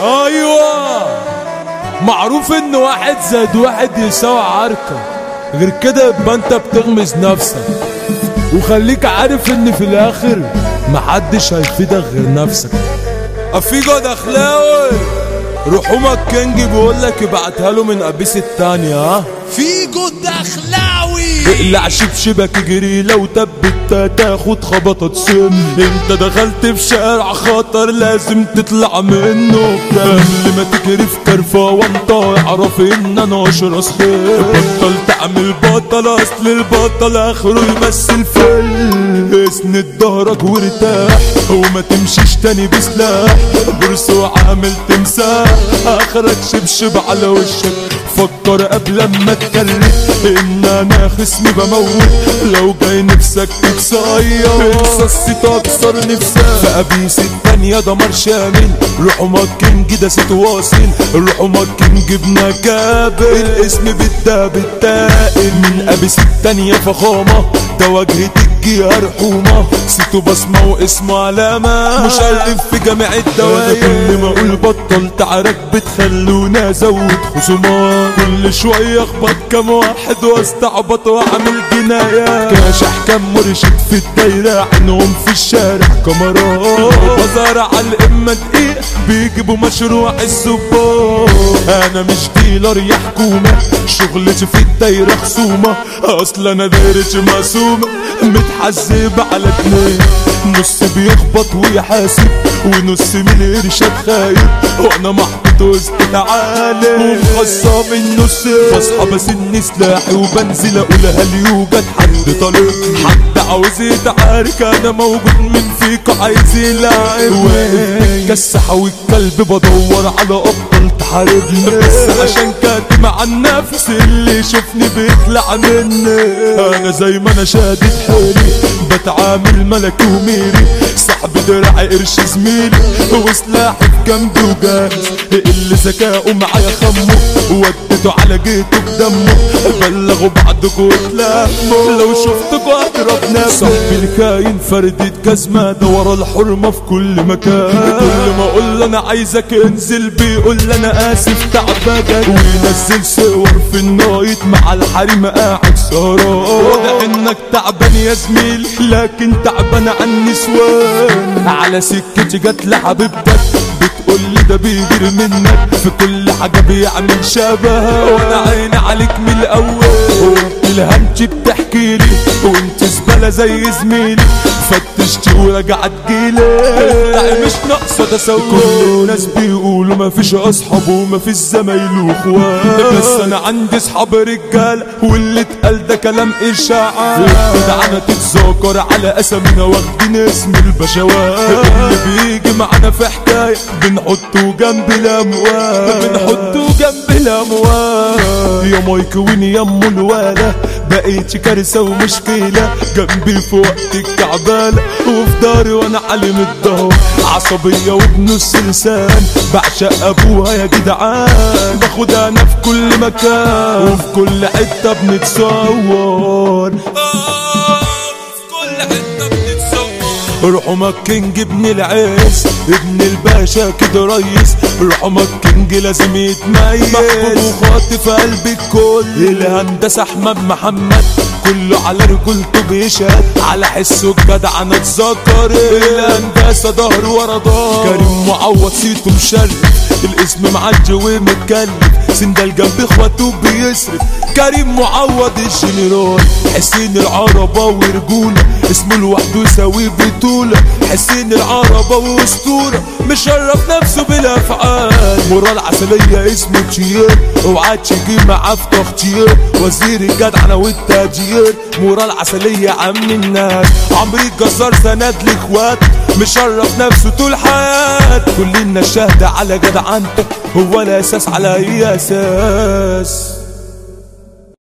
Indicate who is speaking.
Speaker 1: ايوه معروف ان واحد زائد واحد يساوي عركة غير كده يبقى انت بتغمز نفسك وخليك عارف ان في الاخر محدش هيفيدك غير نفسك افيجو دخلاوي رحومك كينج بيقول لك ابعتها له من قبيس التانية ها
Speaker 2: فيجو الدخلاوي
Speaker 1: اقلع شبشبك اجري لو تبت تاخد خبطة سم انت دخلت في شارع خطر لازم تطلع منه قبل ما تجري في كرفة وانت اعرف ان انا اشرس خير بطل تعمل بطل اصل البطل اخره يمثل فيلم اسند ظهرك وارتاح وما تمشيش تاني بسلاح برس وعامل تمساح اخرك شبشب على وشك فكر قبل ما اتكلم ان انا خصمي بموت لو جاي نفسك تتصير انسى الصيت اكسر نفسك فقبيس التانية دمار شامل روحوا مكنج ده ست واصل روحوا مكنج بنكابل الاسم بالدا بالتائل من قبيس التانية فخامة ده واجهة الجهة رحومة سيتو بصمة واسمه علامة مشرف في جميع الدوائر كل ما اقول بطل تعارك بتخلونا ازود خصومات كل شوية اخبط كام واحد واستعبط واعمل جنايات كاش احكام مرشد في الدايرة عينهم في الشارع كاميرات بزار على الامة دقيق بيجيبوا مشروع الزبون انا مش ديلر يا حكومة شغلتي في الدايرة خصومة اصل انا دايرتي مقسومة متحزب على اتنين نص بيخبط ويحاسب ونص من الارشاد خايب وانا محطوط وسط العالم ومخصم النص بصحى بسن سلاحي وبنزل اقولها ليوجد حد طالب حد عاوز يتعارك انا موجود من فيك عايز يلعب واقف كسحة والكلب بدور على ابطال تحاربني بس عشان كاتم عن نفس اللي يشوفني بيطلع مني انا زي ما انا شادد حيلي بتعامل ملكي وميري صاحب دراعي قرش زميلي وسلاحي في جنبي وجاهز اللي ذكاؤه معايا خمه وديته على جيته بدمه بلغوا بعضكوا وتلموا لو شفتكوا اضرب نفسي صاحبي الكاين فردة جزمة ده ورا الحرمة في كل مكان كل ما اقول له انا عايزك انزل بيقول لي انا اسف تعبان وينزل صور في النايت مع الحريم قاعد سهران واضح انك تعبان يا زميلي لكن تعبان عن النسوان على سكتي جت لحبيبتك بتقول لي ده بيجري منك في كل حاجة بيعمل شبه وانا عيني عليك من الاول وانت الهمج بتحكي لي وانت زبالة زي زميلي فتشتي ورجعت جيلي لا مش ناقصة تسوي كل الناس بيقولوا ما فيش اصحاب وما فيش زمايل واخوات بس انا عندي اصحاب رجال واللي اتقال ده كلام اشاعات الجدعنة تتذاكر على اسامينا واخدين اسم البشوات اللي بيجي معانا في حكاية بنحطه جنب الاموال بنحطه جنب الاموال يا مايك وين يا ام الوالة بقيت كارثة ومشكلة جنبي في وقت الكعبالة وفي داري وانا علم الدهر عصبية وبنص لسان بعشق ابوها يا جدعان باخد انا في كل مكان وفي كل حتة بنتصور في كل حتة بنتصور رحمك كينج ابن العز ابن الباشا كده ريس رحمك كينج لازم يتميز محبوب وخاطف قلب الكل الهندسة احمد محمد كله على رجولته بيشهد على حسه الجدع انا اتذكر الهندسة ظهر ورا ظهر كريم معوض صيته مشرف الاسم معجي ومتكلف سندال جنب اخواته بيصرف كريم معوض الجنرال حسين العربة ورجولة اسمه لوحده يساوي بطولة حسين العربة واسطورة مشرف نفسه بالافعال مرال عسلية اسمه تشير اوعى تيجي معاه في تختير وزير الجدعنة والتاجير مرال عسلية عم الناس عمري الجزار سند لاخوات مشرف نفسه طول حياته كلنا شاهدة على جدعنته هو الاساس على اي اساس